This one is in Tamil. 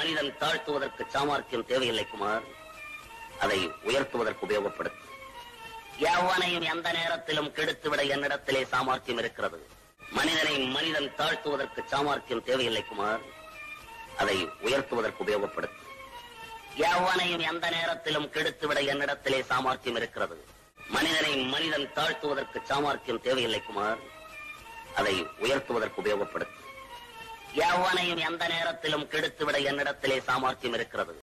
மனிதன் தாழ்த்துவதற்கு சாமர்த்தியம் தேவையில்லை குமார் அதை உயர்த்துவதற்கு உபயோகப்படுத்து எவனையும் எந்த நேரத்திலும் கெடுத்துவிட என்னிடத்திலே சாமர்த்தியம் இருக்கிறது மனிதனை மனிதன் தாழ்த்துவதற்கு சாமர்த்தியம் தேவையில்லை குமார் அதை உயர்த்துவதற்கு உபயோகப்படுத்து எவனையும் எந்த நேரத்திலும் கெடுத்துவிட என்னிடத்திலே சாமர்த்தியம் இருக்கிறது மனிதனை மனிதன் தாழ்த்துவதற்கு சாமர்த்தியம் தேவையில்லை குமார் அதை உயர்த்துவதற்கு உபயோகப்படுத்து எவனையும் எந்த நேரத்திலும் கெடுத்துவிட என்னிடத்திலே சாமர்த்தியம் இருக்கிறது